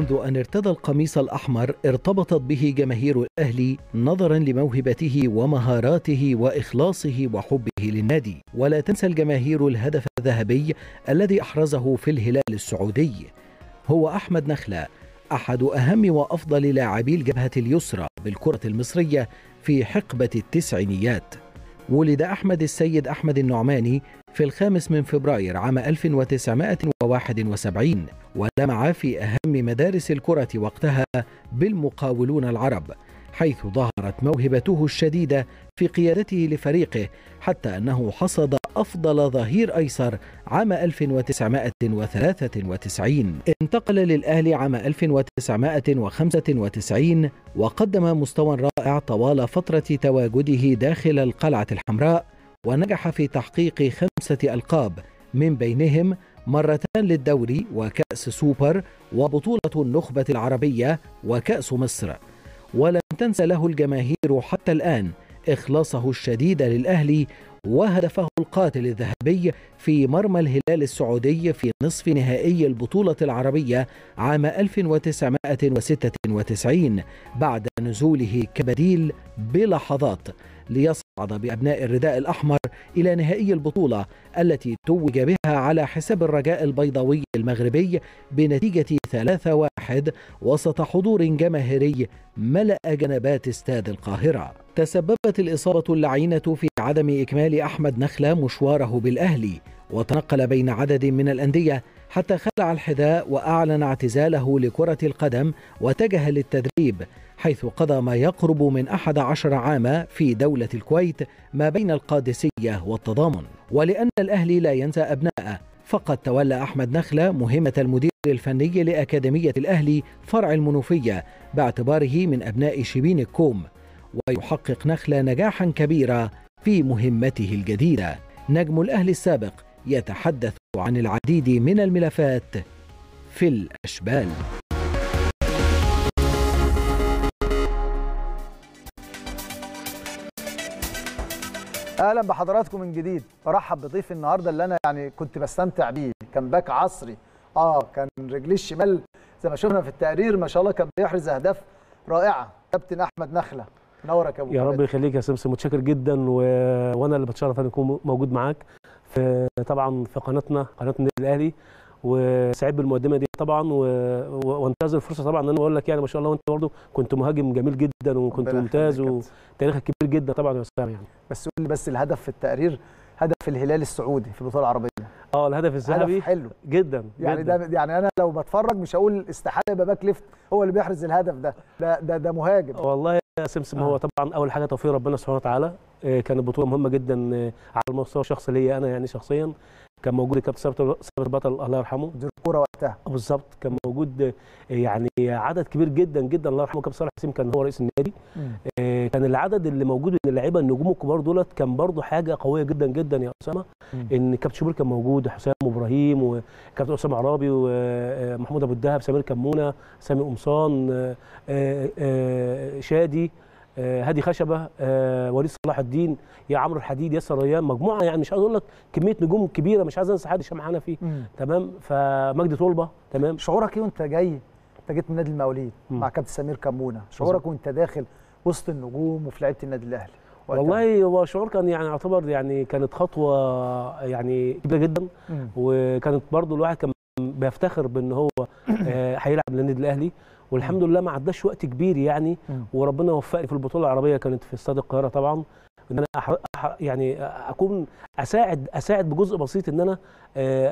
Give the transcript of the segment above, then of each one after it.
منذ أن ارتدى القميص الأحمر ارتبطت به جماهير الأهلي نظرا لموهبته ومهاراته وإخلاصه وحبه للنادي ولا تنسى الجماهير الهدف الذهبي الذي أحرزه في الهلال السعودي هو أحمد نخلة أحد أهم وأفضل لاعبي الجبهة اليسرى بالكرة المصرية في حقبة التسعينيات ولد أحمد السيد أحمد النعماني في الخامس من فبراير عام 1971 ولمع في أهم مدارس الكرة وقتها بالمقاولون العرب حيث ظهرت موهبته الشديدة في قيادته لفريقه حتى أنه حصد أفضل ظهير أيسر عام 1993 انتقل للأهلي عام 1995 وقدم مستوى رائع طوال فترة تواجده داخل القلعة الحمراء ونجح في تحقيق خمسة ألقاب من بينهم مرتان للدوري وكأس سوبر وبطولة النخبة العربية وكأس مصر ولم تنسى له الجماهير حتى الآن إخلاصه الشديد للأهلي وهدفه القاتل الذهبي في مرمى الهلال السعودي في نصف نهائي البطولة العربية عام 1996 بعد نزوله كبديل بلحظات ليصعد بأبناء الرداء الأحمر إلى نهائي البطولة التي توج بها على حساب الرجاء البيضاوي المغربي بنتيجة 3-1 وسط حضور جماهيري ملأ جنبات استاد القاهرة تسببت الإصابة اللعينة في عدم إكمال أحمد نخلة مشواره بالأهلي وتنقل بين عدد من الأندية حتى خلع الحذاء وأعلن اعتزاله لكرة القدم واتجه للتدريب حيث قضى ما يقرب من أحد عشر عاما في دولة الكويت ما بين القادسية والتضامن ولأن الأهلي لا ينسى أبناءه فقد تولى أحمد نخلة مهمة المدير الفني لأكاديمية الأهلي فرع المنوفية باعتباره من أبناء شبين الكوم ويحقق نخلة نجاحا كبيرا في مهمته الجديدة نجم الأهلي السابق يتحدث عن العديد من الملفات في الأشبال اهلا بحضراتكم من جديد برحب بضيف النهارده اللي انا يعني كنت بستمتع بيه كان باك عصري اه كان رجليه الشمال زي ما شفنا في التقرير ما شاء الله كان بيحرز اهداف رائعه كابتن احمد نخله نورك يا ابو يا رب حماد. يخليك يا سمسم متشكر جدا و... وانا اللي بتشرف ان اكون موجود معاك في طبعا في قناتنا قناه النادي الاهلي وسعيد بالمقدمه دي طبعا و... و... وانتهز الفرصه طبعا ان انا اقول لك يعني ما شاء الله وانت برضه كنت مهاجم جميل جدا وكنت ربنا ممتاز يخليك يا كابتن. وتاريخك كبير جدا طبعا يا اسامه يعني بس قول لي بس الهدف في التقرير هدف الهلال السعودي في البطوله العربيه اه الهدف الذهبي هدف حلو جدا يعني جدا. ده يعني انا لو بتفرج مش هقول استحاله يبقى باك ليفت هو اللي بيحرز الهدف ده ده ده, ده مهاجم والله يا سمسم آه. هو طبعا اول حاجه توفيق ربنا سبحانه وتعالى آه، كانت بطوله مهمه جدا آه، على المستوى الشخصي ليا انا يعني شخصيا كان موجود الكابتن ثابت ثابت البطل الله يرحمه مدير الكوره وقتها بالظبط كان موجود آه، يعني عدد كبير جدا جدا الله يرحمه كابتن صالح حسين كان هو رئيس النادي آه، كان العدد اللي موجود من اللعيبه النجوم الكبار دولت كان برضو حاجه قويه جدا جدا يا اسامه مم. ان كابتن شوبير كان موجود وحسام ابراهيم وكابتن اسامه عرابي ومحمود ابو الدهب سمير كمونه سامي قمصان آه، آه، آه، شادي آه، هادي خشبه آه، وليد صلاح الدين يا عمرو الحديد ياسر ريان مجموعه يعني مش عايز اقول لك كميه نجوم كبيره مش عايز انسى حد عشان معانا فيه مم. تمام فمجدي طلبه تمام شعورك ايه وانت جاي انت جيت من نادي المقاولين مم. مع كابتن سمير كمونه شعورك وانت داخل وسط النجوم وفي لعيبه النادي الاهلي وقتها. والله هو شعور كان يعني يعتبر يعني كانت خطوه يعني كبيره جدا مم. وكانت برضو الواحد كان بيفتخر بان هو آه، هيلعب للنادي الاهلي والحمد لله ما عداش وقت كبير يعني مم. وربنا وفقني في البطوله العربيه كانت في استاد القاهره طبعا ان انا أح... أح... يعني اكون اساعد اساعد بجزء بسيط ان انا آه،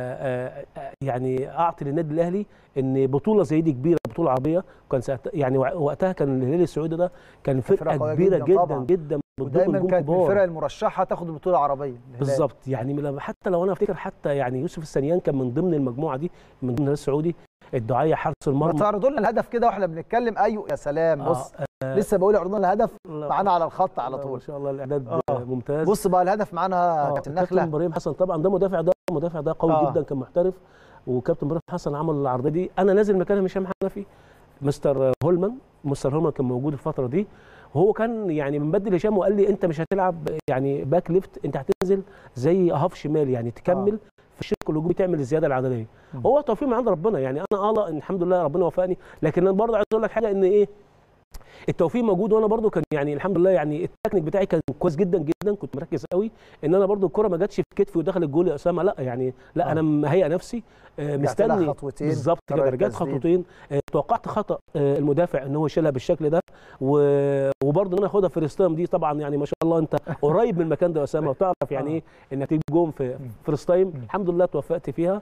آه، آه، يعني اعطي للنادي الاهلي ان بطوله زي دي كبيره بطوله عربيه كان ساعت... يعني وع- وقتها كان الهلال السعودي ده كان فرقة فرقه قوية كبيره جداً جدا طبعاً. جدا بتضم ودايما نجوم كانت من كبار. الفرق المرشحه تاخد البطوله العربيه الهلال. بالظبط يعني لما حتى لو انا افتكر حتى يعني يوسف السنيان كان من ضمن المجموعه دي من ضمن الهلال السعودي الدعايه حارس ما المرمى تعرضوا لنا الهدف كده واحنا بنتكلم ايوه يا سلام بص آه، لسه بقول اعرضوا لنا الهدف الله- معانا على الخط على ما طول شاء الله الاعداد آه. آه. ممتاز بص بقى الهدف معانا آه، كابتن كابتن نخله ابراهيم حسن طبعا ده مدافع ده مدافع ده قوي آه. آه. جدا كان محترف وكابتن ابراهيم حسن عمل العرضيه دي انا نازل مكان هشام حنفي مستر هولمان مستر هولمان كان موجود الفتره دي وهو كان يعني مبدل هشام وقال لي انت مش هتلعب يعني باك ليفت انت هتنزل زي هاف شمال يعني تكمل في الشق الهجومي تعمل الزياده العدديه مم. هو توفيق من عند ربنا يعني انا اه لا، الحمد لله ربنا وفقني لكن انا برضه عايز اقول لك حاجه ان ايه التوفيق موجود وانا برضو كان يعني الحمد لله يعني التكنيك بتاعي كان كويس جدا جدا كنت مركز قوي ان انا برضو الكره ما جاتش في كتفي ودخل الجول يا اسامه لا يعني لا آه. انا مهيئ نفسي آه، رجعت لها مستني خطوتين بالظبط كده قرار رجعت التسديد. خطوتين آه، توقعت خطا آه، المدافع ان هو يشيلها بالشكل ده و- وبرضه ان انا اخدها في الستام دي طبعا يعني ما شاء الله انت قريب من المكان ده يا اسامه وتعرف يعني آه. ايه انك تجيب جون في مم. فيرست تايم مم. الحمد لله توفقت فيها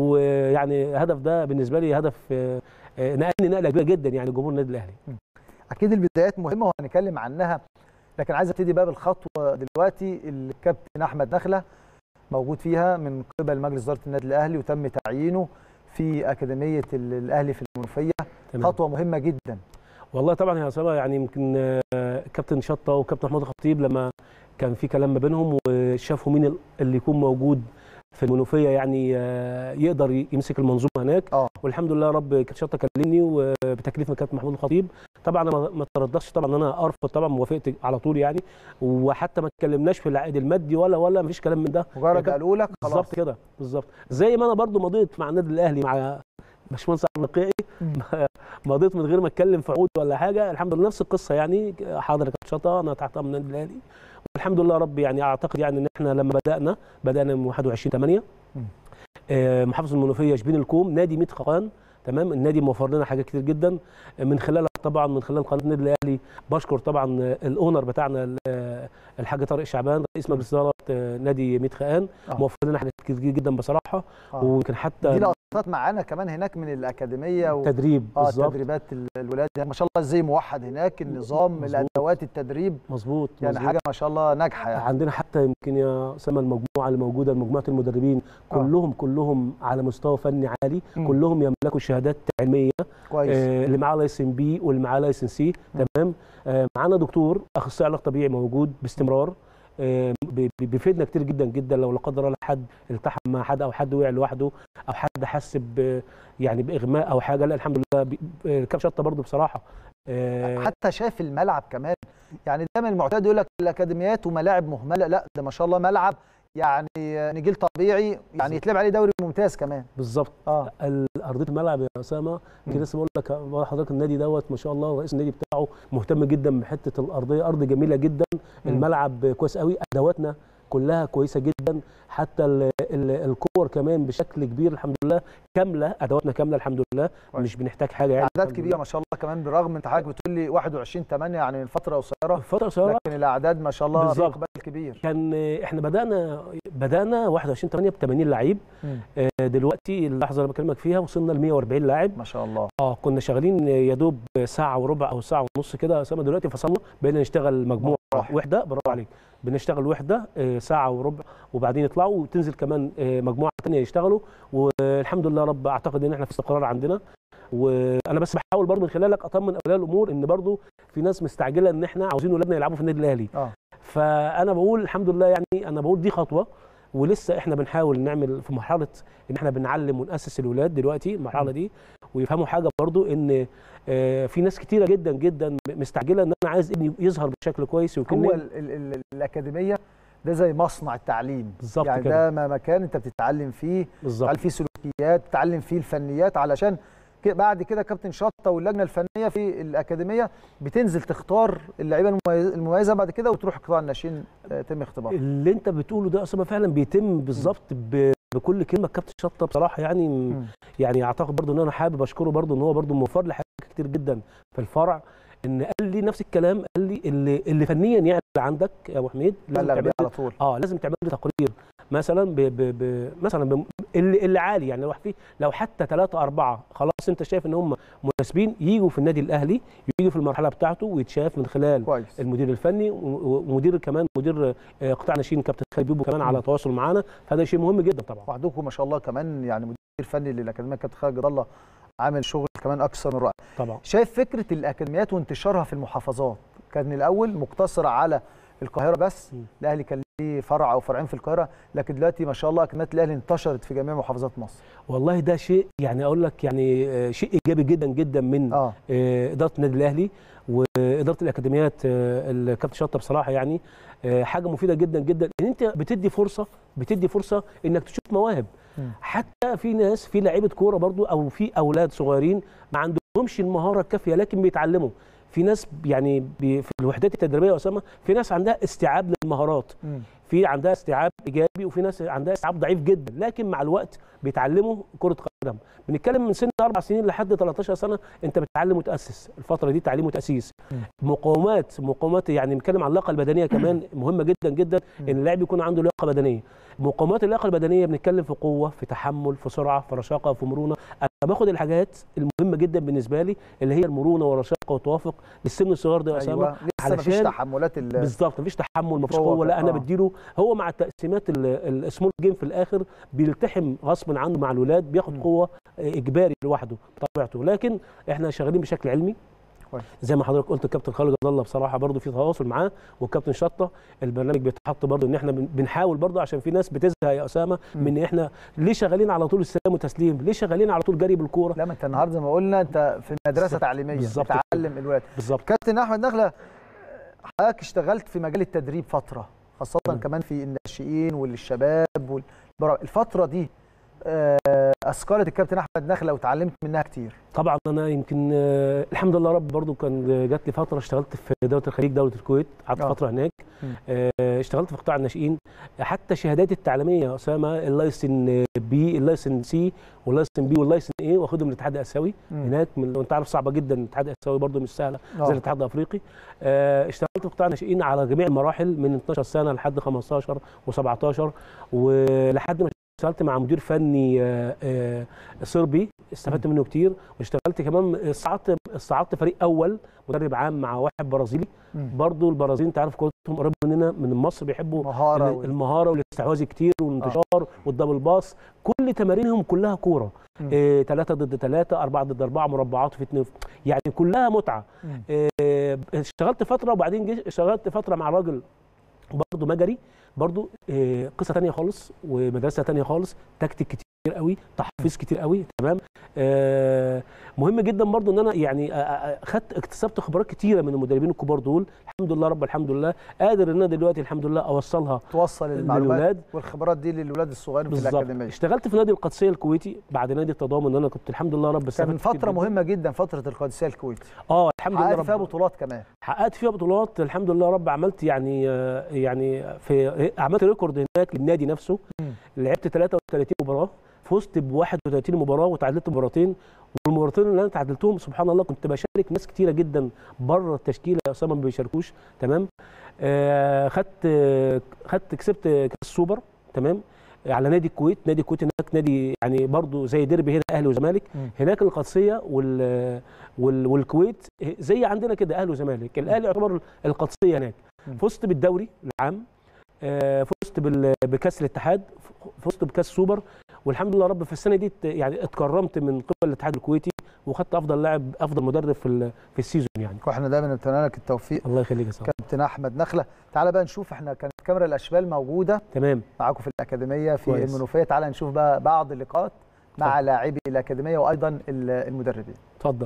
ويعني الهدف ده بالنسبه لي هدف آه، آه، نقلني نقله كبيره جدا يعني جمهور النادي الاهلي اكيد البدايات مهمه وهنتكلم عنها لكن عايز ابتدي بقى بالخطوه دلوقتي اللي الكابتن احمد نخله موجود فيها من قبل مجلس اداره النادي الاهلي وتم تعيينه في اكاديميه ال- الاهلي في المنوفيه تمام. خطوه مهمه جدا والله طبعا يا اسامه يعني يمكن آه، كابتن شطه وكابتن محمود الخطيب لما كان في كلام ما بينهم وشافوا مين ال- اللي يكون موجود في المنوفيه يعني آه، يقدر يمسك المنظومه هناك اه والحمد لله رب كابتن شطه كلمني وبتكليف من كابتن محمود الخطيب طبعا انا ما- ما ترددتش طبعا ان انا ارفض طبعا موافقت على طول يعني وحتى ما اتكلمناش في العائد المادي ولا ولا مفيش كلام من ده مجرد كابتن- قالوا لك خلاص بالظبط كده بالظبط زي ما انا برضو مضيت مع النادي الاهلي مع باشمهندس عبد الرقيعي مم. مضيت من غير ما اتكلم في عقود ولا حاجه الحمد لله نفس القصه يعني حاضر يا كابتن شطه انا تحت امر النادي الاهلي والحمد لله رب يعني اعتقد يعني ان احنا لما بدانا بدانا من 21 8 مم. آه، محافظه المنوفيه شبين الكوم نادي ميت خقان تمام النادي موفر لنا حاجات كتير جدا من خلالها طبعا من خلال قناه النادي الاهلي بشكر طبعا الاونر بتاعنا ال- الحاج طارق شعبان رئيس مجلس اداره آه، نادي ميت خقان آه. موفر لنا حاجات كتير جدا بصراحه آه. ويمكن حتى دي لقطات معانا كمان هناك من الاكاديميه و... تدريب اه بالظبط تدريبات ال- الولاد يعني ما شاء الله ازاي موحد هناك النظام مظبوط. الادوات التدريب مظبوط يعني مظبوط. حاجه ما شاء الله ناجحه يعني عندنا حتى يمكن يا اسامه المجموعه اللي موجوده مجموعه المدربين آه. كلهم كلهم على مستوى فني عالي مم. كلهم يملكوا شهادات علميه كويس آه، اللي معاه لايسن بي واللي معاه لايسن سي مم. تمام آه، معانا دكتور اخصائي علاج طبيعي موجود باستمرار آه، بي- بي- بيفيدنا كتير جدا جدا لو لا قدر الله حد التحم مع حد او حد وقع لوحده او حد حس ب يعني باغماء او حاجه لا الحمد لله بي- آه، كابتن شطه برضو بصراحه آه، حتى شاف الملعب كمان يعني دايما المعتاد يقول لك الاكاديميات وملاعب مهمله لا ده ما شاء الله ملعب يعني نجيل طبيعي يعني بالظبط. يتلعب عليه دوري ممتاز كمان بالظبط اه ارضيه الملعب يا اسامه مم. في لسه بقول لك بقول لحضرتك النادي دوت ما شاء الله رئيس النادي بتاعه مهتم جدا بحته الارضيه ارض جميله جدا مم. الملعب كويس قوي ادواتنا كلها كويسه جدا حتى ال ال الكور كمان بشكل كبير الحمد لله كامله ادواتنا كامله الحمد لله كويس. مش بنحتاج حاجه يعني اعداد الحمد كبيره لله. ما شاء الله كمان بالرغم انت حضرتك بتقول لي 21 8 يعني من فتره قصيره فتره قصيره لكن الاعداد ما شاء الله في بالظبط. اقبال كبير كان احنا بدانا بدانا 21 8 ب 80 لعيب مم. آه، دلوقتي اللحظه اللي بكلمك فيها وصلنا ل 140 لاعب ما شاء الله اه كنا شغالين يا دوب ساعه وربع او ساعه ونص كده يا اسامه دلوقتي فصلنا بقينا نشتغل مجموعه واحد. وحده برافو عليك بنشتغل وحده آه، ساعه وربع وبعدين يطلعوا وتنزل كمان آه، مجموعه ثانيه يشتغلوا والحمد لله رب اعتقد ان احنا في استقرار عندنا وانا بس بحاول برضه من خلالك اطمن اولياء الامور ان برضه في ناس مستعجله ان احنا عاوزين ولادنا يلعبوا في النادي الاهلي اه فانا بقول الحمد لله يعني انا بقول دي خطوه ولسه احنا بنحاول نعمل في مرحله ان احنا بنعلم وناسس الولاد دلوقتي المرحله دي ويفهموا حاجه برضو ان آه، في ناس كتيره جدا جدا مستعجله ان انا عايز ابني يظهر بشكل كويس ويكون هو ال ال ال الاكاديميه ده زي مصنع التعليم بالظبط يعني كده ده ما- مكان انت بتتعلم فيه بالظبط بتتعلم فيه سلوكيات بتتعلم فيه الفنيات علشان ك- بعد كده كابتن شطه واللجنه الفنيه في الاكاديميه بتنزل تختار اللعيبه المميز- المميزه بعد كده وتروح قطاع الناشئين آه، يتم اختبارها اللي انت بتقوله ده اصلا فعلا بيتم بالظبط ب- بكل كلمه كابتن شطه بصراحه يعني مم. يعني اعتقد برضو ان انا حابب اشكره برضو ان هو برضو موفر لي حاجات كتير جدا في الفرع ان قال لي نفس الكلام قال لي اللي, اللي فنيا يعني عندك يا ابو حميد لازم بلغ تعمل بيه لي على طول اه لازم تعمل لي تقرير مثلا ب ب ب مثلا ب اللي, اللي عالي يعني لو في لو حتى ثلاثة أربعة خلاص أنت شايف إن هم مناسبين يجوا في النادي الأهلي يجوا في المرحلة بتاعته ويتشاف من خلال كويس المدير الفني و- و- ومدير كمان مدير آه، قطاع ناشئين كابتن خالد بيبو كمان على تواصل معانا فهذا شيء مهم جدا طبعا وعندكم ما شاء الله كمان يعني مدير فني للاكاديميه كابتن خالد جد الله عامل شغل كمان اكثر من رائع طبعا شايف فكره الاكاديميات وانتشارها في المحافظات كان الاول مقتصره على القاهره بس مم. الاهلي كان ليه فرع او فرعين في القاهره لكن دلوقتي ما شاء الله اكاديميات الاهلي انتشرت في جميع محافظات مصر والله ده شيء يعني اقول لك يعني آه، شيء ايجابي جدا جدا من اه آه، اداره النادي الاهلي واداره الاكاديميات آه، الكابتن شطه بصراحه يعني آه، حاجه مفيده جدا جدا ان انت بتدي فرصه بتدي فرصه انك تشوف مواهب مم. حتى في ناس في لعيبه كوره برضو او في اولاد صغيرين ما عندهمش المهاره الكافيه لكن بيتعلموا في ناس يعني بي في الوحدات التدريبيه يا اسامه في ناس عندها استيعاب للمهارات مم. في عندها استيعاب ايجابي وفي ناس عندها استيعاب ضعيف جدا لكن مع الوقت بيتعلموا كره قدم بنتكلم من سن اربع سنين لحد 13 سنه انت بتتعلم وتاسس الفتره دي تعليم وتاسيس مقومات مقومات يعني بنتكلم عن اللياقه البدنيه كمان مهمه جدا جدا ان اللاعب يكون عنده لياقه بدنيه مقومات اللياقه البدنيه بنتكلم في قوه في تحمل في سرعه في رشاقه في مرونه انا باخد الحاجات المهمه جدا بالنسبه لي اللي هي المرونه والرشاقه والتوافق للسن الصغير ده يا اسامه ايوه لسه مفيش علشان- تحملات ال- بالظبط مفيش تحمل مفيش قوة قوه لا كده، انا آه. بديله هو مع التقسيمات ال- السمول جيم في الاخر بيلتحم غصب عنه مع الولاد بياخد مم. قوه اجباري لوحده بطبيعته لكن احنا شغالين بشكل علمي كويس. زي ما حضرتك قلت الكابتن خالد جد الله بصراحه برضو في تواصل معاه والكابتن شطه البرنامج بيتحط برضو ان احنا بن- بنحاول برضو عشان في ناس بتزهق يا اسامه مم. من ان احنا ليه شغالين على طول استلام وتسليم ليه شغالين على طول جري بالكوره لا ما انت النهارده زي ما قلنا انت في مدرسه بالظبط. تعليميه بالظبط بتعلم الولاد بالظبط كابتن احمد نخله حضرتك اشتغلت في مجال التدريب فتره خاصه تمام. كمان في الناشئين والشباب والبرا- الفتره دي آه، اثقلت الكابتن احمد نخله وتعلمت منها كتير طبعا انا يمكن آه، الحمد لله رب برضو كان جات لي فتره اشتغلت في دوله الخليج دوله الكويت قعدت آه. فتره هناك مم. آه، اشتغلت في قطاع الناشئين حتى شهاداتي التعليميه يا اسامه اللايسن بي اللايسن سي واللايسن بي واللايسن اي واخدهم من الاتحاد الاسيوي مم. هناك من وانت عارف صعبه جدا الاتحاد الاسيوي برضو مش سهله آه. زي الاتحاد الافريقي آه، اشتغلت في قطاع الناشئين على جميع المراحل من 12 سنه لحد 15 و17 ولحد ما اشتغلت مع مدير فني آه، آه، صربي استفدت منه كتير واشتغلت كمان صعدت صعدت فريق اول مدرب عام مع واحد برازيلي مم. برضو البرازيل انت عارف كورتهم قريبه مننا من مصر بيحبوا مهاره ال- وال- المهاره والاستحواذ كتير والانتشار والدبل باص كل تمارينهم كلها كوره مم. إيه، ثلاثة ضد ثلاثة أربعة ضد أربعة مربعات في اتنين يعني كلها متعة مم. إيه، اشتغلت فترة وبعدين جي- اشتغلت فترة مع راجل برضه مجري برضه إيه، قصة تانية خالص ومدرسة تانية خالص تكتيك كتير قوي تحفيظ كتير قوي تمام آه، مهم جدا برضه ان انا يعني آه، آه، خدت اكتسبت خبرات كتيره من المدربين الكبار دول الحمد لله رب الحمد لله قادر ان انا دلوقتي الحمد لله اوصلها توصل المعلومات للولاد والخبرات دي للولاد الصغيرين في بالظبط الاكاديميه اشتغلت في نادي القادسيه الكويتي بعد نادي التضامن انا كنت الحمد لله رب كان استفدت كتير فتره جداً. مهمه جدا فتره القادسيه الكويتي اه الحمد لله حققت رب فيها بطولات كمان حققت فيها بطولات الحمد لله رب عملت يعني آه، يعني في عملت ريكورد هناك للنادي نفسه مم. لعبت 33 مباراه فزت ب 31 مباراه وتعادلت مباراتين والمباراتين اللي انا تعادلتهم سبحان الله كنت بشارك ناس كتيره جدا بره التشكيله يا اسامه ما بيشاركوش تمام آه خدت آه، خدت كسبت كاس السوبر تمام على نادي الكويت نادي الكويت هناك نادي يعني برضو زي ديربي هنا اهلي وزمالك مم. هناك القادسيه وال وال والكويت زي عندنا كده اهلي وزمالك الاهلي يعتبر القادسيه هناك مم. فزت بالدوري العام آه، فزت بال- بكاس الاتحاد ف- فزت بكاس سوبر والحمد لله رب في السنه دي ات- يعني اتكرمت من قبل الاتحاد الكويتي وخدت افضل لاعب افضل مدرب في ال- في السيزون يعني واحنا دايما نتمنى لك التوفيق الله يخليك يا صاحبي كابتن احمد نخله تعالى بقى نشوف احنا كانت كاميرا الاشبال موجوده تمام معاكم في الاكاديميه في كويس. المنوفيه تعالى نشوف بقى بعض اللقاءات مع لاعبي الاكاديميه وايضا ال- المدربين اتفضل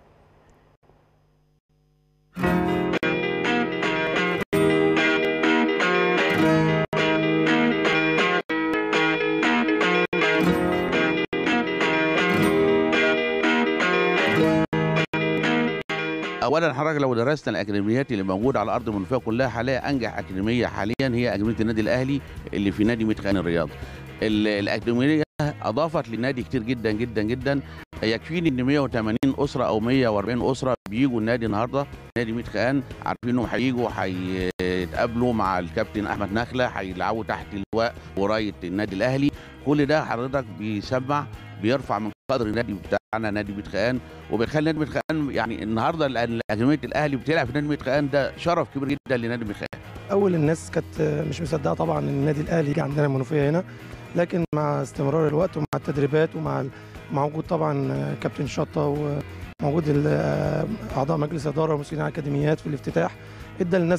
اولا حضرتك لو درسنا الاكاديميات اللي موجوده على ارض المنوفيه كلها حاليا انجح اكاديميه حاليا هي اكاديميه النادي الاهلي اللي في نادي متخان الرياض ال- الاكاديميه اضافت للنادي كتير جدا جدا جدا يكفيني ان 180 اسره او 140 اسره بيجوا النادي النهارده نادي ميت خان عارفين انهم هيجوا هيتقابلوا مع الكابتن احمد نخله هيلعبوا تحت اللواء ورايه النادي الاهلي كل ده حضرتك بيسمع بيرفع من قدر النادي بتاعنا نادي ميت خان وبيخلي نادي ميت خان يعني النهارده الآن اكاديميه الاهلي بتلعب في نادي ميت خان ده شرف كبير جدا لنادي ميت خان اول الناس كانت مش مصدقه طبعا ان النادي الاهلي يجي عندنا المنوفيه هنا لكن مع استمرار الوقت ومع التدريبات ومع ال- مع وجود طبعا كابتن شطه وموجود ال- اعضاء مجلس اداره ومسؤولين عن الاكاديميات في الافتتاح ادى للناس مصداقيه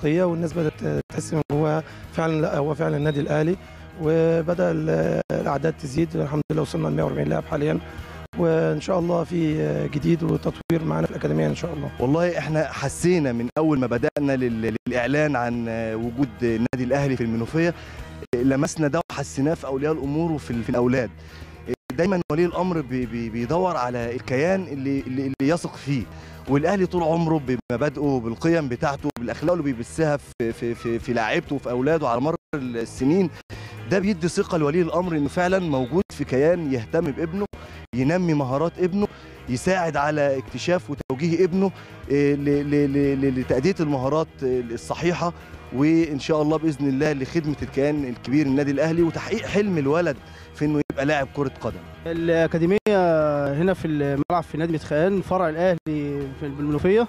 مصداقيه والناس بدات تحس ان هو فعلا لا هو فعلا النادي الاهلي وبدا ال- الاعداد تزيد الحمد لله وصلنا ل 140 لاعب حاليا وان شاء الله في جديد وتطوير معانا في الاكاديميه ان شاء الله والله احنا حسينا من اول ما بدانا لل- للاعلان عن وجود النادي الاهلي في المنوفيه لمسنا ده وحسيناه في اولياء الامور وفي ال- في الاولاد دايما ولي الامر بي- بي- بيدور على الكيان اللي اللي اللي يثق فيه والاهلي طول عمره بمبادئه بالقيم بتاعته بالاخلاق اللي بيبثها في في في, في لاعيبته وفي اولاده على مر السنين ده بيدي ثقه لولي الامر انه فعلا موجود في كيان يهتم بابنه ينمي مهارات ابنه يساعد على اكتشاف وتوجيه ابنه إيه، ل- ل- ل- ل- لتأدية المهارات الصحيحة وإن شاء الله بإذن الله لخدمة الكيان الكبير النادي الأهلي وتحقيق حلم الولد في إنه يبقى لاعب كرة قدم الأكاديمية هنا في الملعب في نادي متخان فرع الأهلي في المنوفية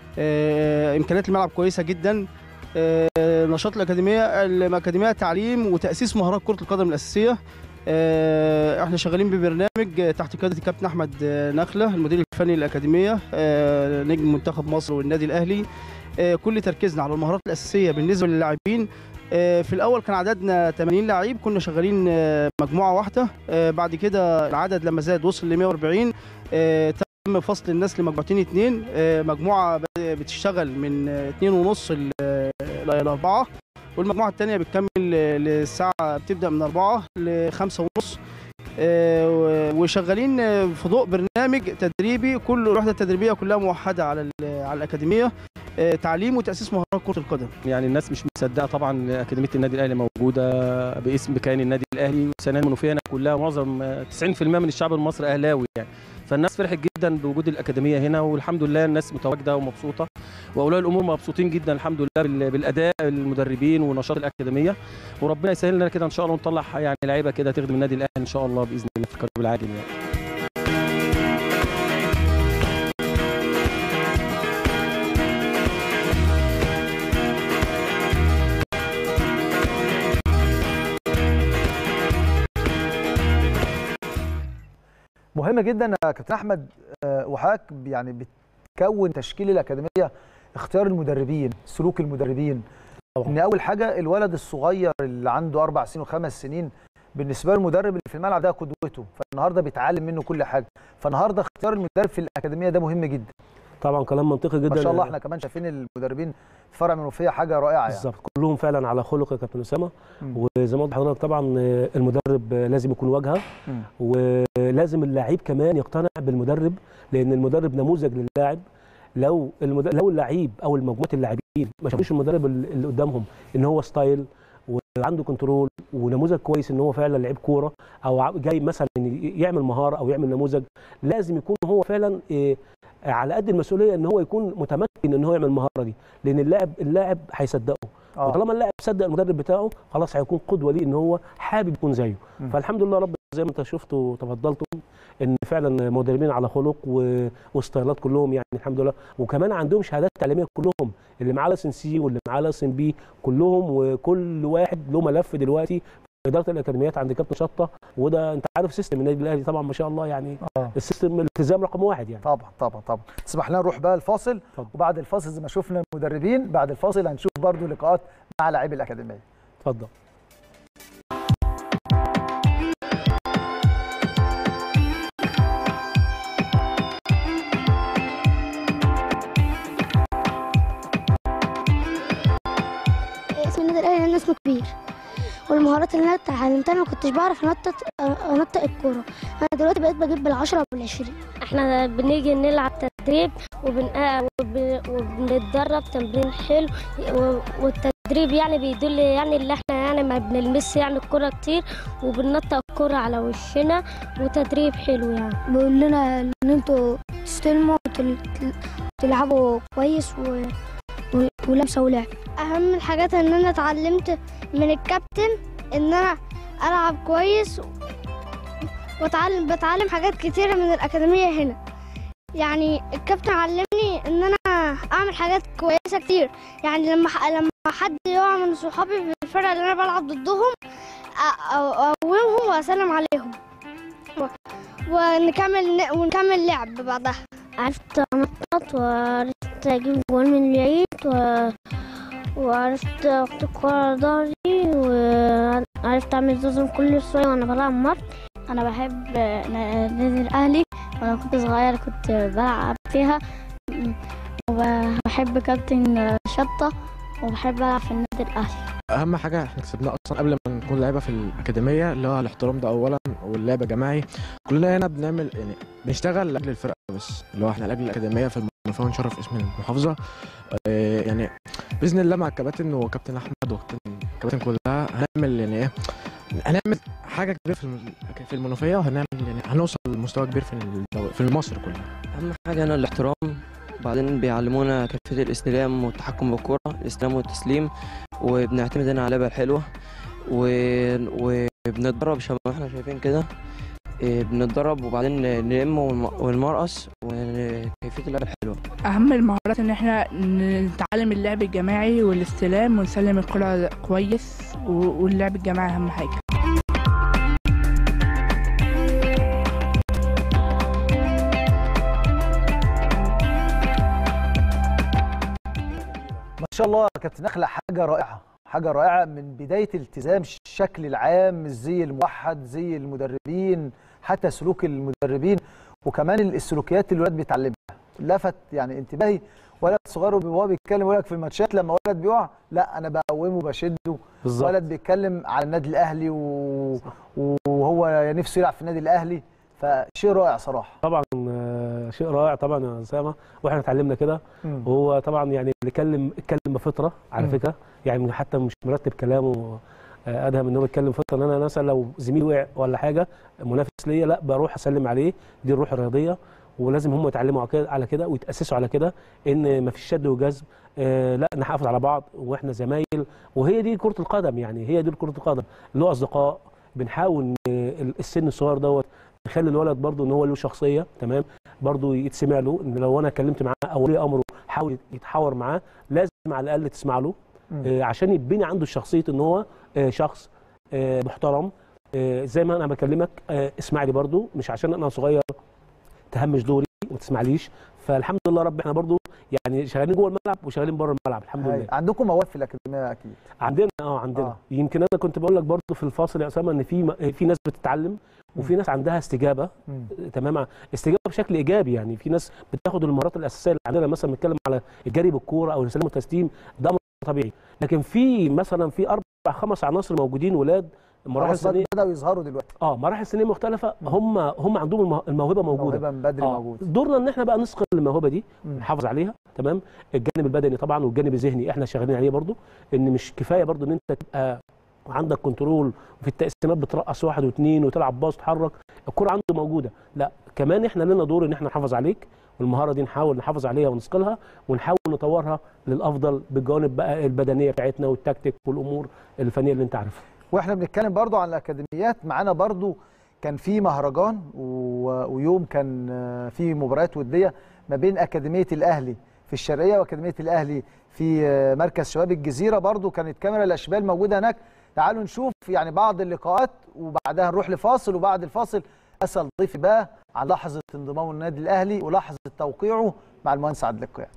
آه، إمكانيات الملعب كويسة جدا آه، نشاط الأكاديمية الأكاديمية تعليم وتأسيس مهارات كرة القدم الأساسية آه، احنا شغالين ببرنامج تحت قيادة الكابتن أحمد آه، نخلة المدير الفني للأكاديمية آه، نجم منتخب مصر والنادي الأهلي آه، كل تركيزنا على المهارات الأساسية بالنسبة للاعبين آه، في الاول كان عددنا 80 لعيب كنا شغالين آه، مجموعه واحده آه، بعد كده العدد لما زاد وصل ل 140 آه، تم فصل الناس لمجموعتين اتنين آه، مجموعه ب- بتشتغل من آه، اتنين ونص ل آه، ل 4 والمجموعه الثانيه بتكمل آه، للساعه بتبدا من 4 ل 5 ونص آه، و- وشغالين آه، في ضوء برنامج تدريبي كل الوحده التدريبيه كلها موحده على ال- على الاكاديميه آه، تعليم وتاسيس مهارات كره القدم يعني الناس مش مصدقه طبعا اكاديميه النادي الاهلي موجوده باسم كيان النادي الاهلي والسنه المنوفيه هنا كلها معظم آه، 90% من الشعب المصري اهلاوي يعني فالناس فرحت جدا بوجود الاكاديميه هنا والحمد لله الناس متواجده ومبسوطه واولياء الامور مبسوطين جدا الحمد لله بال- بالاداء المدربين ونشاط الاكاديميه وربنا يسهل لنا كده ان شاء الله ونطلع يعني لعيبه كده تخدم النادي الاهلي ان شاء الله باذن الله في القريب العاجل يعني مهم جدا يا كابتن احمد آه، وحضرتك يعني بتكون تشكيل الاكاديميه اختيار المدربين سلوك المدربين طبعا. ان اول حاجه الولد الصغير اللي عنده اربع سنين وخمس سنين بالنسبه له المدرب اللي في الملعب ده قدوته فالنهارده بيتعلم منه كل حاجه فالنهارده اختيار المدرب في الاكاديميه ده مهم جدا طبعا كلام منطقي جدا ما شاء الله احنا كمان شايفين المدربين في فرع منوفيه حاجه رائعه يعني بالظبط كلهم فعلا على خلق يا كابتن اسامه مم. وزي ما قلت لحضرتك طبعا آه، المدرب آه، لازم يكون واجهه مم. ولازم اللعيب كمان يقتنع بالمدرب لان المدرب نموذج للاعب لو المدرب لو اللعيب او مجموعه اللاعبين ما شافوش المدرب اللي قدامهم ان هو ستايل وعنده كنترول ونموذج كويس ان هو فعلا لعيب كوره او ع- جاي مثلا يعمل مهاره او يعمل نموذج لازم يكون هو فعلا إيه، على قد المسؤوليه ان هو يكون متمكن ان هو يعمل المهاره دي لان اللاعب اللاعب هيصدقه اه وطالما اللاعب صدق المدرب بتاعه خلاص هيكون قدوه ليه ان هو حابب يكون زيه مم. فالحمد لله رب زي ما انت شفت وتفضلتم ان فعلا مدربين على خلق و... وستايلات كلهم يعني الحمد لله وكمان عندهم شهادات تعليميه كلهم اللي معاه لسن سي واللي معاه لسن بي كلهم وكل واحد له ملف دلوقتي في اداره الاكاديميات عند كابتن شطه وده انت عارف سيستم النادي الاهلي طبعا ما شاء الله يعني اه السيستم الالتزام رقم واحد يعني طبعا طبعا طبعا تسمح لنا نروح بقى الفاصل اتفضل. وبعد الفاصل زي ما شفنا المدربين بعد الفاصل هنشوف برضو لقاءات مع لاعبي الاكاديميه اتفضل اسم النادي الاهلي لان اسمه كبير والمهارات اللي انا اتعلمتها انا ما كنتش بعرف انطط انطق الكوره انا دلوقتي بقيت بجيب بالعشرة وبالعشرين احنا بنيجي نلعب تدريب وبن... وب... وبنتدرب تمرين حلو و... والتدريب يعني بيدل يعني اللي احنا يعني ما بنلمس يعني الكرة كتير وبننطق الكرة على وشنا وتدريب حلو يعني بيقول لنا ان انتوا تستلموا وتل- تل- تلعبوا كويس و... و... ولمسه ولعب اهم الحاجات ان انا اتعلمت من الكابتن ان انا العب كويس واتعلم بتعلم حاجات كتيره من الاكاديميه هنا يعني الكابتن علمني ان انا اعمل حاجات كويسه كتير يعني لما ح- لما حد يقع من صحابي في الفرقه اللي انا بلعب ضدهم أ- أ- اقومهم واسلم عليهم و- ونكمل ونكمل لعب بعدها عرفت انطط وعرفت اجيب جوان من العيد و... وعرفت أخد الكورة على ظهري وعرفت أعمل زوزن كل شوية وأنا بلعب مارت أنا بحب نادي الأهلي وأنا كنت صغير كنت بلعب فيها وبحب كابتن شطة وبحب ألعب في النادي الأهلي اهم حاجه احنا كسبناها اصلا قبل ما نكون لعيبه في الاكاديميه اللي هو الاحترام ده اولا واللعب جماعي كلنا هنا بنعمل يعني بنشتغل لاجل الفرقه بس اللي هو احنا لاجل الاكاديميه في المنوفيه ونشرف اسم المحافظه آه، يعني باذن الله مع الكباتن وكابتن احمد وكابتن الكباتن كلها هنعمل يعني ايه هنعمل حاجه كبيره في الم- في المنوفيه وهنعمل يعني هنوصل لمستوى كبير في الدو- في مصر كلها اهم حاجه هنا الاحترام وبعدين بيعلمونا كيفيه الاستلام والتحكم بالكره الاستلام والتسليم وبنعتمد هنا على اللعبه الحلوه و... وبنتدرب شبه ما احنا شايفين كده إيه، بنتدرب وبعدين نلم والم- والمرقص وكيفيه اللعبه الحلوه أهم المهارات إن إحنا نتعلم اللعب الجماعي والاستلام ونسلم الكرة كويس و- واللعب الجماعي أهم حاجة ما شاء الله يا كابتن نخلة حاجة رائعة حاجة رائعة من بداية التزام الشكل العام الزي الموحد زي المدربين حتى سلوك المدربين وكمان السلوكيات اللي الولاد بيتعلمها لفت يعني انتباهي ولد صغير وهو بيتكلم يقول لك في الماتشات لما ولد بيقع لا انا بقومه بشده بالظبط. ولد بيتكلم على النادي الاهلي و... وهو نفسه يلعب في النادي الاهلي فشيء رائع صراحه طبعا آه، شيء رائع طبعا يا اسامه واحنا اتعلمنا كده مم. وهو طبعا يعني اللي اتكلم اتكلم بفطره على مم. فكره يعني حتى مش مرتب كلامه آه، ادهم ان هو يتكلم فطره ان انا مثلا لو زميلي وقع ولا حاجه منافس ليا لا بروح اسلم عليه دي الروح الرياضيه ولازم هم يتعلموا على كده على كده ويتاسسوا على كده ان مفيش شد وجذب آه لا نحافظ على بعض واحنا زمايل وهي دي كره القدم يعني هي دي كره القدم اللي هو اصدقاء بنحاول إن السن الصغير دوت نخلي الولد برضه ان هو له شخصيه تمام برضه يتسمع له ان لو انا اتكلمت معاه او ولي امره حاول يتحاور معاه لازم على الاقل تسمع له مم. آه، عشان يتبني عنده شخصيه ان هو آه، شخص آه، محترم آه، زي ما انا بكلمك آه، اسمع لي برضو مش عشان انا صغير تهمش دوري وما تسمعليش فالحمد لله رب احنا برضو يعني شغالين جوه الملعب وشغالين بره الملعب الحمد هاي. لله عندكم مواد في الاكاديميه اكيد عندنا اه عندنا آه. آه. يمكن انا كنت بقول لك برضو في الفاصل يا اسامه ان في م- في ناس بتتعلم وفي ناس عندها استجابه مم. تمام استجابه بشكل ايجابي يعني في ناس بتاخد المهارات الاساسيه اللي عندنا مثلا بنتكلم على الجري بالكوره او السلام والتسليم ده امر طبيعي لكن في مثلا في اربع خمس عناصر موجودين ولاد مراحل خلاص سنيه بداوا يظهروا دلوقتي اه مراحل سنيه مختلفه هم هم عندهم المه- الموهبه موجوده موهبه من بدري آه. موجود دورنا ان احنا بقى نسقط الموهبه دي مم. نحافظ عليها تمام الجانب البدني طبعا والجانب الذهني احنا شغالين عليه برضو ان مش كفايه برضو ان انت تبقى عندك كنترول وفي التقسيمات بترقص واحد واثنين وتلعب باص تتحرك الكره عنده موجوده لا كمان احنا لنا دور ان احنا نحافظ عليك والمهاره دي نحاول نحافظ عليها ونثقلها ونحاول نطورها للافضل بالجوانب بقى البدنيه بتاعتنا والتكتيك والامور الفنيه اللي انت عارفها واحنا بنتكلم برضو عن الاكاديميات معانا برضو كان في مهرجان و- ويوم كان آه، في مباريات وديه ما بين اكاديميه الاهلي في الشرقيه واكاديميه الاهلي في آه، مركز شباب الجزيره برضو كانت كاميرا الاشبال موجوده هناك تعالوا نشوف يعني بعض اللقاءات وبعدها نروح لفاصل وبعد الفاصل اسال ضيفي بقى عن لحظه انضمامه النادي الاهلي ولحظه توقيعه مع المهندس عادل القيعي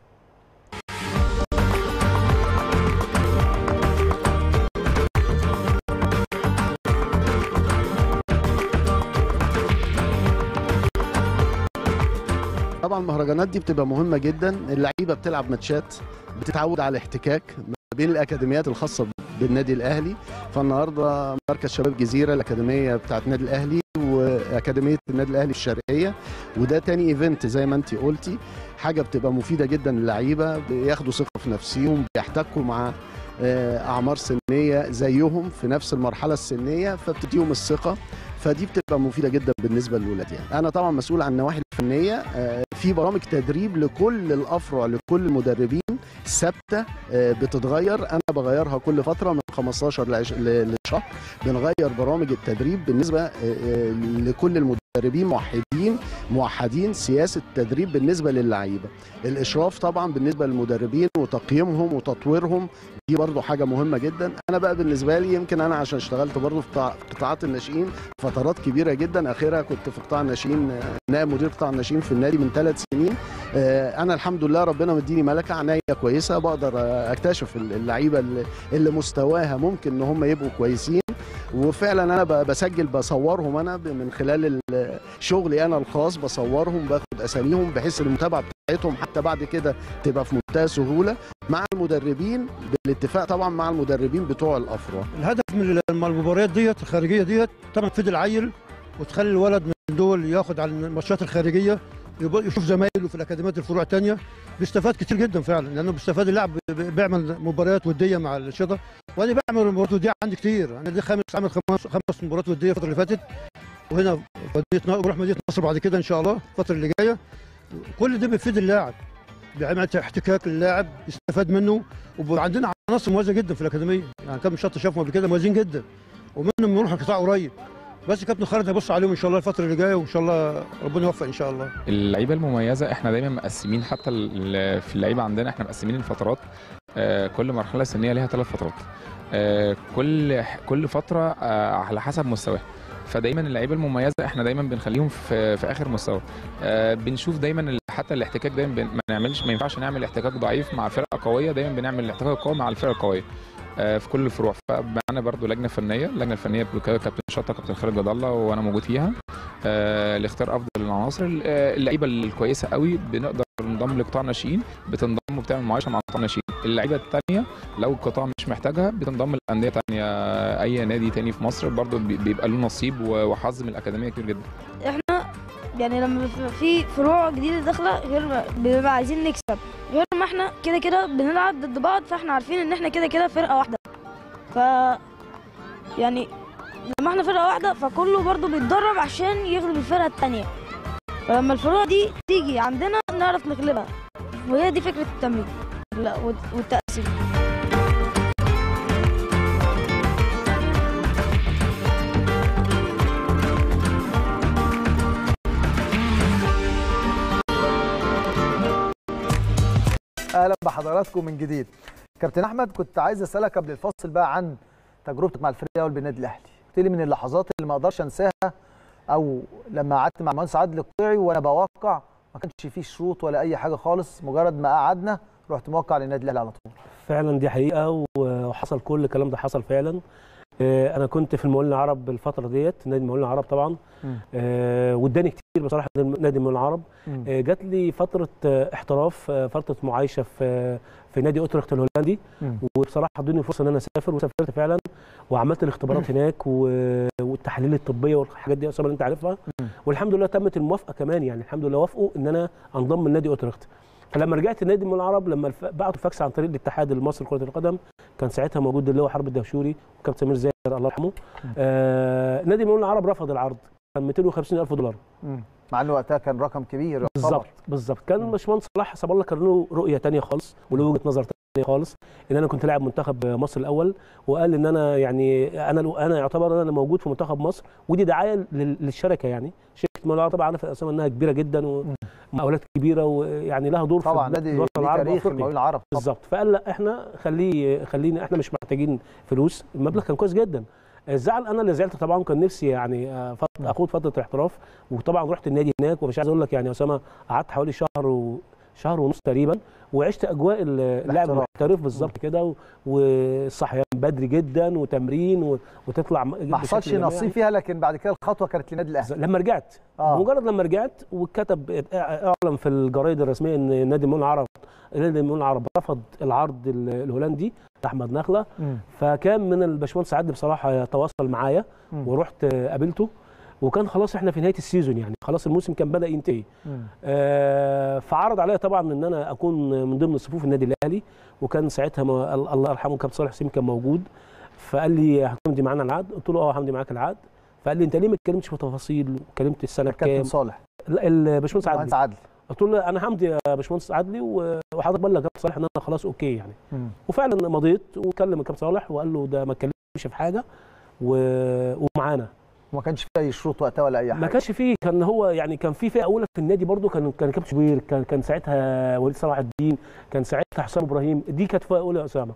طبعا المهرجانات دي بتبقى مهمه جدا اللعيبه بتلعب ماتشات بتتعود على الاحتكاك ما بين الاكاديميات الخاصه بالنادي الاهلي فالنهارده مركز شباب جزيره الاكاديميه بتاعت النادي الاهلي واكاديميه النادي الاهلي الشرقيه وده تاني ايفنت زي ما انت قلتي حاجه بتبقى مفيده جدا للعيبه بياخدوا ثقه في نفسهم بيحتكوا مع آه، اعمار سنيه زيهم في نفس المرحله السنيه فبتديهم الثقه فدي بتبقى مفيده جدا بالنسبه للولاد يعني انا طبعا مسؤول عن النواحي الفنيه آه، في برامج تدريب لكل الافرع لكل المدربين ثابته آه، بتتغير انا بغيرها كل فتره من 15 لعش- ل- لشهر بنغير برامج التدريب بالنسبه آه، آه، لكل المدربين موحدين موحدين سياسه التدريب بالنسبه للعيبه الاشراف طبعا بالنسبه للمدربين وتقييمهم وتطويرهم دي برضو حاجه مهمه جدا انا بقى بالنسبه لي يمكن انا عشان اشتغلت برضو في قطاع- قطاعات الناشئين فترات كبيره جدا اخرها كنت في قطاع الناشئين آه، نائب مدير قطاع الناشئين في النادي من ثلاث سنين آه، انا الحمد لله ربنا مديني ملكه عنايه كويسه بقدر آه، اكتشف اللعيبه اللي- اللي مستواها ممكن ان هم يبقوا كويسين وفعلا انا ب- بسجل بصورهم انا ب- من خلال ال- شغلي انا الخاص بصورهم باخد اساميهم بحيث المتابعه بتاعتهم حتى بعد كده تبقى في منتهى سهوله مع المدربين بالاتفاق طبعا مع المدربين بتوع الافرع الهدف من المباريات ديت الخارجيه ديت طبعا تفيد العيل وتخلي الولد من دول ياخد على الماتشات الخارجيه يبقى يشوف زمايله في الاكاديميات الفروع الثانيه بيستفاد كتير جدا فعلا لانه بيستفاد اللاعب بي- بيعمل مباريات وديه مع الشطه وانا بعمل مباريات وديه عندي كتير انا دي خامس عامل خمس خمس مباريات وديه الفتره اللي فاتت وهنا في مدينه بروح مدينه نصر بعد كده ان شاء الله الفتره اللي جايه كل ده بيفيد اللاعب بيعمل احتكاك اللاعب يستفاد منه وعندنا عناصر مميزه جدا في الاكاديميه يعني كابتن شط شافهم قبل كده مميزين جدا ومنهم بنروح القطاع قريب بس كابتن خالد هيبص عليهم ان شاء الله الفتره اللي جايه وان شاء الله ربنا يوفق ان شاء الله اللعيبه المميزه احنا دايما مقسمين حتى ال- في اللعيبه عندنا احنا مقسمين الفترات آه، كل مرحله سنيه ليها ثلاث فترات آه، كل كل فتره آه، على حسب مستواها فدايما اللعيبه المميزه احنا دايما بنخليهم في في اخر مستوى آه، بنشوف دايما ال- حتى الاحتكاك دايما بن- ما نعملش ما ينفعش نعمل احتكاك ضعيف مع فرقه قويه دايما بنعمل الاحتكاك القوي مع الفرقه القويه آه، في كل الفروع فمعانا برضو لجنه فنيه اللجنه الفنيه بقياده كابتن شطه كابتن خالد جد الله وانا موجود فيها آه، لاختيار افضل العناصر آه، اللعيبه الكويسه قوي بنقدر ننضم لقطاع ناشئين بتنضم وبتعمل معايشه مع قطاع ناشئين اللعيبه الثانيه لو القطاع مش محتاجها بتنضم لانديه ثانيه اي نادي تاني في مصر برضو بي- بيبقى له نصيب وحظ من الاكاديميه كتير جدا احنا يعني لما بيبقى في فروع جديده داخله غير ما بنبقى عايزين نكسب غير ما احنا كده كده بنلعب ضد بعض فاحنا عارفين ان احنا كده كده فرقه واحده ف يعني لما احنا فرقه واحده فكله برضو بيتدرب عشان يغلب الفرقه التانية فلما الفروع دي تيجي عندنا نعرف نغلبها وهي دي فكره التمرين لا والت- والتقسيم اهلا بحضراتكم من جديد كابتن احمد كنت عايز اسالك قبل الفاصل بقى عن تجربتك مع الفريق الاول بالنادي الاهلي قلت لي من اللحظات اللي ما اقدرش انساها او لما قعدت مع المهندس عادل القطيعي وانا بوقع ما كانش فيه شروط ولا اي حاجه خالص مجرد ما قعدنا رحت موقع للنادي الاهلي على طول فعلا دي حقيقه وحصل كل الكلام ده حصل فعلا آه، انا كنت في المقاولين العرب الفتره ديت نادي المقاولين العرب طبعا آه، واداني كتير بصراحه نادي المقاولين العرب مم. آه، جات لي فتره آه، احتراف آه، فتره معايشه في في نادي اوترخت الهولندي مم. وبصراحه ادوني فرصه ان انا اسافر وسافرت فعلا وعملت الاختبارات هناك و- والتحاليل الطبيه والحاجات دي اصلا اللي انت عارفها والحمد لله تمت الموافقه كمان يعني الحمد لله وافقوا ان انا انضم لنادي اوترخت فلما رجعت النادي من العرب لما الف- بعتوا فاكس عن طريق الاتحاد المصري لكره القدم كان ساعتها موجود اللي هو حرب الدهشوري وكابتن سمير زاهر الله يرحمه آه نادي المقاولين العرب رفض العرض كان 250 الف دولار مم. مع انه وقتها كان رقم كبير يعتبر. بالظبط بالظبط كان باشمهندس صلاح حسب الله كان له رؤيه تانية خالص وله وجهه نظر تانية خالص ان انا كنت لاعب منتخب مصر الاول وقال ان انا يعني انا انا يعتبر انا اللي موجود في منتخب مصر ودي دعايه لل- للشركه يعني شركه المقاولين العرب طبعا عارف اسامه انها كبيره جدا ومقاولات كبيره ويعني لها دور طبعا في نادي الوطن ليه العربي تاريخ وافريقيا المقاولين العرب بالظبط فقال لا احنا خليه خلينا احنا مش محتاجين فلوس المبلغ كان كويس جدا الزعل انا اللي زعلت طبعا كان نفسي يعني آه، فت- اخد فتره احتراف وطبعا رحت النادي هناك ومش عايز اقول لك يعني يا اسامه قعدت حوالي شهر و شهر ونص تقريبا وعشت اجواء ال- اللاعب الاحتراف. المحترف بالظبط كده و- والصحيان بدري جدا وتمرين و- وتطلع ما حصلش نصيب فيها لكن بعد كده الخطوه كانت للنادي الاهلي لما رجعت آه. مجرد لما رجعت واتكتب اعلن في الجرايد الرسميه ان نادي المقاولين العرب نادي المقاولين العرب رفض العرض ال- الهولندي احمد نخله مم. فكان من الباشمهندس عدلي بصراحه يتواصل معايا مم. ورحت قابلته وكان خلاص احنا في نهايه السيزون يعني خلاص الموسم كان بدا ينتهي مم. آه، فعرض عليا طبعا ان انا اكون من ضمن صفوف النادي الاهلي وكان ساعتها ما الله يرحمه كابتن صالح حسين كان موجود فقال لي هتمضي معانا العقد قلت له اه همضي معاك العقد فقال لي انت ليه ما اتكلمتش في تفاصيل وكلمت السنه كابتن كام صالح لا الباشمهندس المهندس عدلي عادل قلت له انا همضي يا باشمهندس عدلي و- وحضرتك بلغ كابتن صالح ان انا خلاص اوكي يعني مم. وفعلا مضيت وكلم الكابتن صالح وقال له ده ما اتكلمش في حاجه و... ومعانا وما كانش فيه اي شروط وقتها ولا اي حاجه ما كانش فيه كان هو يعني كان في فئه اولى في النادي برضو كان كان كابتن شوبير كان كان ساعتها وليد صلاح الدين كان ساعتها حسام ابراهيم دي كانت فئه اولى يا اسامه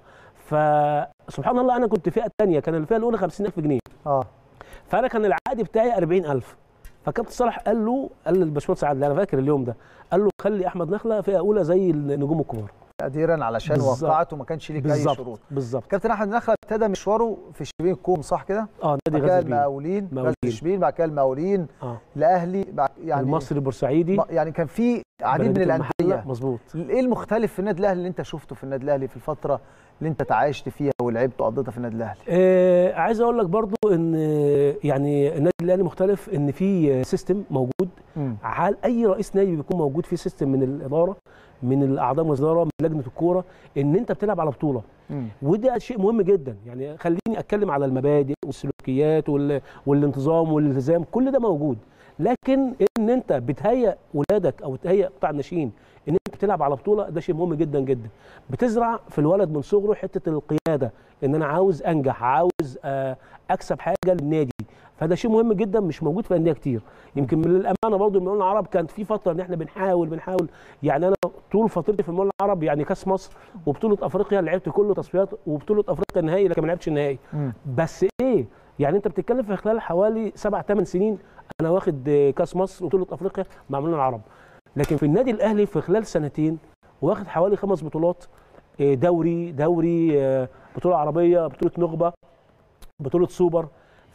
فسبحان الله انا كنت فئه ثانيه كان الفئه الاولى 50000 جنيه اه فانا كان العقد بتاعي 40000 فكابتن صالح قال له قال للباشمهندس عادل انا فاكر اليوم ده قال له خلي احمد نخله فئه اولى زي النجوم الكبار تقديرا علشان بالظبط. وقعته ما كانش ليك اي بالظبط شروط بالظبط كابتن احمد نخله ابتدى مشواره في شبين الكوم صح كده؟ اه نادي بعد كده غزل البيل. المقاولين غزل مقاولين. شبين بعد كده المقاولين اه الاهلي بعد يعني المصري بورسعيدي ما- يعني كان في عديد من بلدية المحلة، الانديه مظبوط ايه المختلف في النادي الاهلي اللي انت شفته في النادي الاهلي في الفتره اللي انت تعايشت فيها ولعبت وقضيتها في النادي الاهلي آه عايز اقول لك برضو ان آه، يعني النادي الاهلي مختلف ان في آه، سيستم موجود مم. على اي رئيس نادي بيكون موجود في سيستم من الاداره من الاعضاء مجلس الاداره من لجنه الكوره ان انت بتلعب على بطوله مم. وده شيء مهم جدا يعني خليني اتكلم على المبادئ والسلوكيات وال... والانتظام والالتزام كل ده موجود لكن ان انت بتهيئ ولادك او تهيئ قطاع الناشئين ان انت بتلعب على بطوله ده شيء مهم جدا جدا بتزرع في الولد من صغره حته القياده ان انا عاوز انجح عاوز آه، اكسب حاجه للنادي فده شيء مهم جدا مش موجود في انديه كتير يمكن من الامانه برضو المقاولون العرب كانت في فتره ان احنا بنحاول بنحاول يعني انا طول فترتي في المقاولون العرب يعني كاس مصر وبطوله افريقيا لعبت كل تصفيات وبطوله افريقيا النهائي لكن ما لعبتش النهائي مم. بس ايه يعني انت بتتكلم في خلال حوالي سبع ثمان سنين انا واخد آه، كاس مصر وبطوله افريقيا مع المقاولون العرب لكن في النادي الاهلي في خلال سنتين واخد حوالي خمس بطولات آه، دوري دوري آه، بطوله عربيه بطوله نخبه بطوله سوبر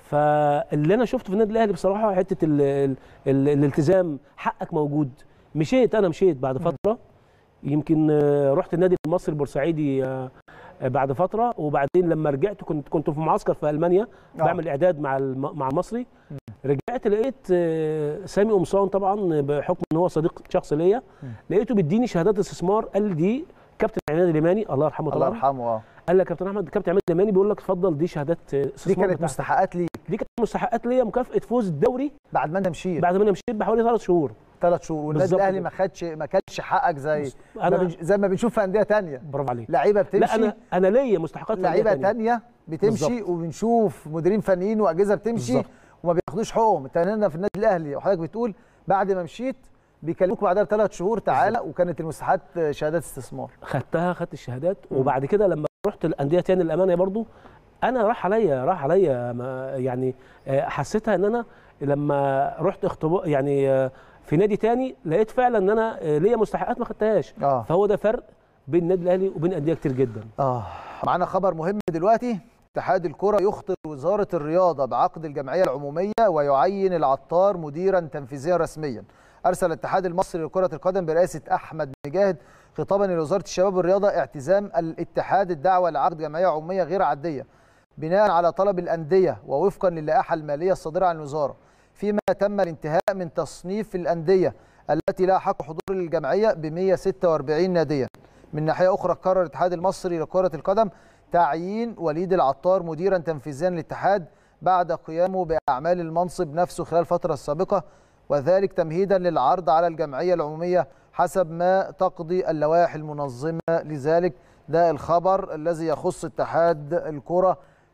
فاللي انا شفته في النادي الاهلي بصراحه حته ال ال ال الالتزام حقك موجود مشيت انا مشيت بعد فتره يمكن آه، رحت النادي المصري البورسعيدي آه، آه، بعد فتره وبعدين لما رجعت كنت كنت في معسكر في المانيا آه. بعمل اعداد مع الم- مع المصري رجعت لقيت آه، سامي قمصان طبعا بحكم ان هو صديق شخص ليا لقيته بيديني شهادات استثمار قال لي دي كابتن عماد اليماني الله يرحمه الله طبعا يرحمه اه قال لي يا كابتن احمد كابتن عماد اليماني بيقول لك اتفضل دي شهادات آه، دي استثمار كانت بتاعتك. مستحقات ليك دي كانت مستحقات ليا مكافاه فوز الدوري بعد ما انت مشيت بعد ما انا مشيت بحوالي ثلاث شهور ثلاث شهور والنادي بالظبط الاهلي كده. ما خدش ما كانش حقك زي أنا- ما بنش- زي ما بنشوف في انديه تانية برافو عليك لعيبه بتمشي لا انا انا ليا مستحقات في لعيبه أندية تانية. تانية بتمشي بالظبط. وبنشوف مديرين فنيين واجهزه بتمشي بالظبط. وما بياخدوش حقوقهم انت هنا في النادي الاهلي وحضرتك بتقول بعد ما مشيت بيكلموك بعدها بثلاث شهور تعالى وكانت المستحقات شهادات استثمار خدتها خدت الشهادات وبعد كده لما رحت الانديه تاني الامانه برضو انا راح عليا راح عليا ما- يعني آه، حسيتها ان انا لما رحت اختبار يعني آه، في نادي تاني لقيت فعلا ان انا آه، ليا مستحقات ما خدتهاش اه فهو ده فرق بين النادي الاهلي وبين انديه كتير جدا اه معانا خبر مهم دلوقتي اتحاد الكرة يخطر وزارة الرياضة بعقد الجمعية العمومية ويعين العطار مديرا تنفيذيا رسميا أرسل الاتحاد المصري لكرة القدم برئاسة أحمد مجاهد خطابا لوزارة الشباب والرياضة اعتزام الاتحاد الدعوة لعقد جمعية عمومية غير عادية بناء على طلب الأندية ووفقا للائحة المالية الصادرة عن الوزارة فيما تم الانتهاء من تصنيف الأندية التي لها حق حضور للجمعية ب 146 ناديا من ناحية أخرى قرر الاتحاد المصري لكرة القدم تعيين وليد العطار مديرا تنفيذيا للاتحاد بعد قيامه بأعمال المنصب نفسه خلال الفترة السابقة وذلك تمهيدا للعرض على الجمعية العمومية حسب ما تقضي اللوائح المنظمة لذلك ده الخبر الذي يخص اتحاد الكرة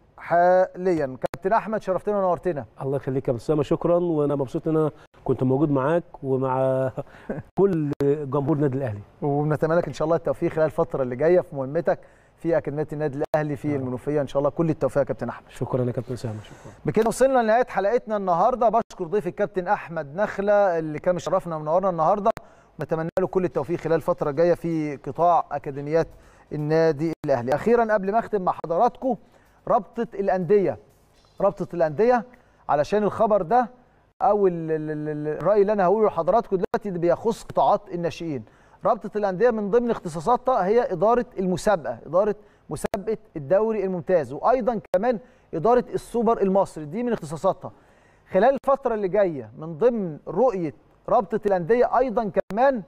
حاليا كابتن أحمد شرفتنا ونورتنا الله يخليك يا أبو اسامه شكرا وانا مبسوط ان انا كنت موجود معاك ومع كل جمهور النادي الاهلي ونتمنى لك ان شاء الله التوفيق خلال الفتره اللي جايه في مهمتك في اكاديميه النادي الاهلي في المنوفيه ان شاء الله كل التوفيق يا كابتن احمد شكرا يا كابتن اسامه شكرا بكده وصلنا لنهايه حلقتنا النهارده بشكر ضيف الكابتن احمد نخله اللي كان مشرفنا ومنورنا النهارده ونتمنى له كل التوفيق خلال الفتره الجايه في قطاع اكاديميات النادي الاهلي اخيرا قبل ما اختم مع حضراتكم رابطه الانديه رابطه الانديه علشان الخبر ده او ال- ال- ال- الراي اللي انا هقوله لحضراتكم دلوقتي ده بيخص قطاعات الناشئين رابطه الانديه من ضمن اختصاصاتها هي اداره المسابقه اداره مسابقه الدوري الممتاز وايضا كمان اداره السوبر المصري دي من اختصاصاتها خلال الفتره اللي جايه من ضمن رؤيه رابطه الانديه ايضا كمان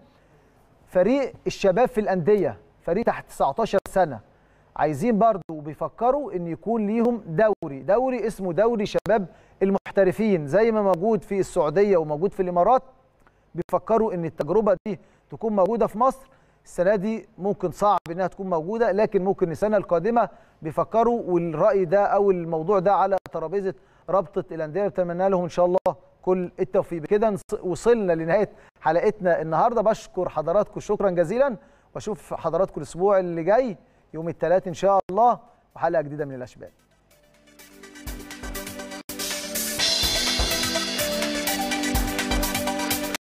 فريق الشباب في الانديه فريق تحت 19 سنه عايزين برضو بيفكروا ان يكون ليهم دوري دوري اسمه دوري شباب المحترفين زي ما موجود في السعوديه وموجود في الامارات بيفكروا ان التجربه دي تكون موجوده في مصر السنه دي ممكن صعب انها تكون موجوده لكن ممكن السنه القادمه بيفكروا والراي ده او الموضوع ده على ترابيزه رابطه الانديه بتمنى لهم ان شاء الله كل التوفيق بكده نص- وصلنا لنهايه حلقتنا النهارده بشكر حضراتكم شكرا جزيلا واشوف حضراتكم الاسبوع اللي جاي يوم الثلاث ان شاء الله وحلقه جديده من الاشبال